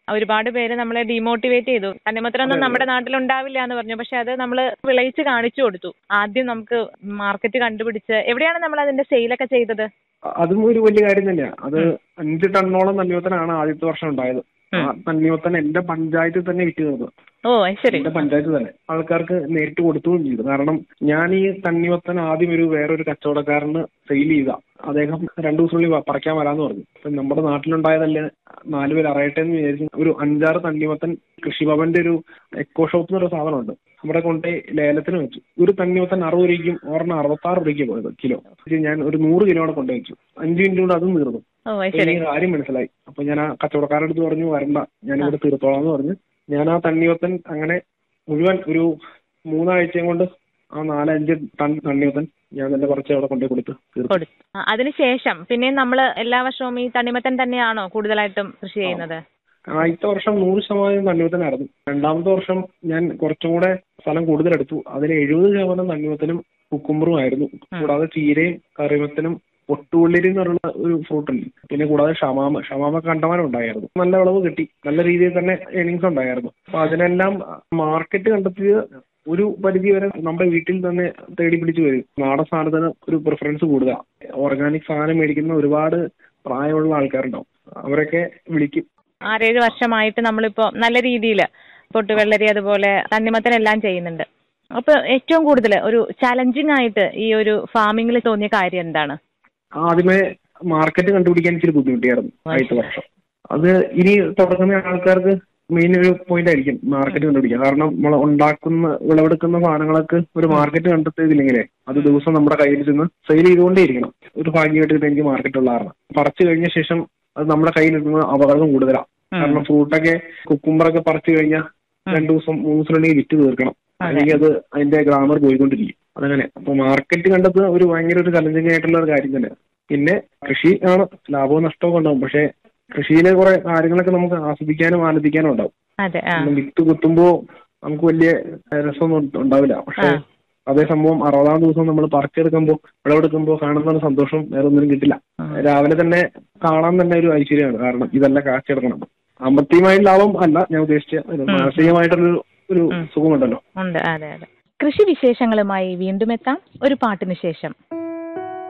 ഒരുപാട് പേര് നമ്മളെ ഡീമോട്ടിവേറ്റ് ചെയ്തു തണ്ണിമത്തനൊന്നും നമ്മുടെ നാട്ടിൽ ഉണ്ടാവില്ല എന്ന് പറഞ്ഞു പക്ഷെ അത് നമ്മൾ വിളയിച്ച് കാണിച്ചു കൊടുത്തു ആദ്യം നമുക്ക് മാർക്കറ്റ് കണ്ടുപിടിച്ച് എവിടെയാണ് നമ്മൾ അതിന്റെ സെയിലൊക്കെ ചെയ്തത് അതും ഒരു വലിയ കാര്യം തന്നെയാണ് അത് അഞ്ച് ടണ്ണോളം തണ്ണിമത്തനാണ് ആദ്യത്തെ വർഷം ഉണ്ടായത് ആ തണ്ണിമത്തൻ എന്റെ പഞ്ചായത്തിൽ തന്നെ വിറ്റ് തീർന്നു ഓ അത് ശരി എന്റെ പഞ്ചായത്ത് തന്നെ ആൾക്കാർക്ക് നേരിട്ട് കൊടുക്കുകയും ചെയ്തു കാരണം ഞാൻ ഈ തണ്ണിമത്തൻ ആദ്യം ഒരു വേറൊരു കച്ചവടക്കാരന് സെയിൽ ചെയ്ത അദ്ദേഹം രണ്ടു ദിവസത്തിനുള്ളിൽ വ- പറിക്കാൻ വരാന്ന് പറഞ്ഞു അപ്പൊ നമ്മുടെ നാട്ടിലുണ്ടായതല്ലേ നാല് പേര് അറിയട്ടെ എന്ന് വിചാരിച്ചു ഒരു അഞ്ചാറ് തണ്ണിമത്തൻ കൃഷിഭവന്റെ ഒരു എക്കോ ഷോപ്പ് എന്നൊരു സാധനമുണ്ട് അവിടെ കൊണ്ടുപോയി ലേലത്തിന് വെച്ചു ഒരു തണ്ണിമത്തൻ അറുപത് രൂപയ്ക്കും ഒരെണ്ണം അറുപത്താറ് രൂപയ്ക്ക് പോയത് കിലോ ഇത് ഞാൻ ഒരു നൂറ് കിലോടെ കൊണ്ടുപോയി വെച്ചു അഞ്ച് മിനിറ്റ് കൊണ്ട് അതും തീർന്നു ഓ അത് അപ്പൊ ശരി എനിക്ക് കാര്യം മനസ്സിലായി അപ്പൊ ഞാൻ ആ കച്ചവടക്കാരുടെ അടുത്ത് പറഞ്ഞു വരണ്ട ഞാൻ ഇവിടെ തീർത്തോളാം എന്ന് പറഞ്ഞു ഞാൻ ആ തണ്ണിമത്തൻ അങ്ങനെ മുഴുവൻ ഒരു മൂന്നാഴ്ചയും കൊണ്ട് ആ നാലഞ്ച് ടൺ തണ്ണിമത്തൻ ഞാൻ തന്നെ കുറച്ച് അവിടെ കൊണ്ടുപോയി കൊടുത്ത് തീർത്തു കൊടുത്തു ആ, അതിനുശേഷം പിന്നെ നമ്മൾ എല്ലാ വർഷവും ഈ തണ്ണിമത്തൻ തന്നെയാണോ കൂടുതലായിട്ടും കൃഷി ചെയ്യുന്നത് ആദ്യത്തെ വർഷം നൂറ് ശതമാനം തണ്ണിമത്തനായിരുന്നു രണ്ടാമത്തെ വർഷം ഞാൻ കുറച്ചും കൂടെ സ്ഥലം കൂടുതലെടുത്തു അതിൽ എഴുപത് ശതമാനം തണ്ണിമത്തനും കുക്കുമ്പറും ആയിരുന്നു കൂടാതെ ചീരയും കറിമത്തനും ഒട്ടുപുള്ളിരി എന്ന് പറയുന്ന ഒരു ഫ്രൂട്ട് ഉണ്ട് പിന്നെ കൂടാതെ ഷമാമ ഷമാമ കണ്ടമാനം ഉണ്ടായിരുന്നു നല്ല വിളവ് കിട്ടി നല്ല രീതിയിൽ തന്നെ ഏണിങ്സ് ഉണ്ടായിരുന്നു അപ്പൊ അതിനെല്ലാം മാർക്കറ്റ് കണ്ടെത്തിയത് ഒരു പരിധി വരെ നമ്മുടെ വീട്ടിൽ തന്നെ തേടി പിടിച്ചു വരും നാടൻ സാധനത്തിന് ഒരു പ്രിഫറൻസ് കൂടുതൽ ഓർഗാനിക് സാധനം മേടിക്കുന്ന ഒരുപാട് പ്രായമുള്ള ആൾക്കാരുണ്ടാവും അവരൊക്കെ വിളിക്കും ആറേഴ് വർഷമായിട്ട് നമ്മളിപ്പോ നല്ല രീതിയിൽ പൊട്ടുവെള്ളരി അതുപോലെ തണ്ണിമത്തനെല്ലാം ചെയ്യുന്നുണ്ട് അപ്പൊ ഏറ്റവും കൂടുതൽ ഒരു ചലഞ്ചിങ് ആയിട്ട് ഈ ഒരു ഫാമിങ്ങിൽ തോന്നിയ കാര്യം എന്താണ് ആദ്യമേ മാർക്കറ്റ് കണ്ടുപിടിക്കാൻ ഇച്ചിരി ബുദ്ധിമുട്ടിയായിരുന്നു ആദ്യത്തെ വർഷം അത് ഇനി തുടങ്ങുന്ന ആൾക്കാർക്ക് മെയിൻ ഒരു പോയിന്റ് ആയിരിക്കും മാർക്കറ്റ് കണ്ടുപിടിക്കുക കാരണം നമ്മൾ ഉണ്ടാക്കുന്ന വിളവെടുക്കുന്ന സാധനങ്ങൾക്ക് ഒരു മാർക്കറ്റ് കണ്ടെത്തിയതില്ലെങ്കിലേ അത് ദിവസം നമ്മുടെ കയ്യിൽ ചെന്ന് സെയിൽ ചെയ്തുകൊണ്ടേയിരിക്കണം ഒരു ഭാഗ്യമായിട്ട് എനിക്ക് മാർക്കറ്റ് ഉള്ള കാരണം പറിച്ചു കഴിഞ്ഞ ശേഷം അത് നമ്മുടെ കയ്യിൽ നിൽക്കുന്ന അപകടം കൂടുതലാണ് കാരണം ഫ്രൂട്ടൊക്കെ കുക്കുംബറൊക്കെ പറിച്ചു കഴിഞ്ഞാൽ രണ്ടു ദിവസം മൂന്ന് ദിവസത്തിനുള്ളിൽ വിറ്റ് തീർക്കണം അല്ലെങ്കിൽ അത് അതിന്റെ ഗ്രാമർ പോയിക്കൊണ്ടിരിക്കും അതങ്ങനെ അപ്പൊ മാർക്കറ്റ് കണ്ടത് ഒരു ഭയങ്കര ഒരു ചലഞ്ചിങ് ആയിട്ടുള്ള ഒരു കാര്യം തന്നെ പിന്നെ കൃഷി ആണ് ലാഭവും നഷ്ടവും ഉണ്ടാവും പക്ഷെ കൃഷിയിലെ കുറെ കാര്യങ്ങളൊക്കെ നമുക്ക് ആസ്വദിക്കാനും ആനന്ദിക്കാനും ഉണ്ടാവും അതെ ആ കാരണം വിത്ത് കുത്തുമ്പോ നമുക്ക് വലിയ രസമൊന്നും ഉണ്ടാവില്ല പക്ഷെ ആ. അതേ സംഭവം അറുപതാം ദിവസം നമ്മൾ പറിച്ചെടുക്കുമ്പോ വിളവെടുക്കുമ്പോ കാണുന്ന ഒരു സന്തോഷം വേറെ ഒന്നിനും കിട്ടില്ല രാവിലെ തന്നെ കാണാൻ തന്നെ ഒരു ഐശ്വര്യമാണ് കാരണം ഇതെല്ലാം കാച്ചെടുക്കണം സാമ്പത്തികമായ ലാഭം അല്ല ഞാൻ ഉദ്ദേശിച്ച ഒരു മാനസികമായിട്ടുള്ളൊരു ഒരു സുഖമുണ്ടല്ലോ ഉണ്ട് അതെ അതെ കൃഷി വിശേഷങ്ങളുമായി വീണ്ടും എത്താം ഒരു പാട്ടിന് ശേഷം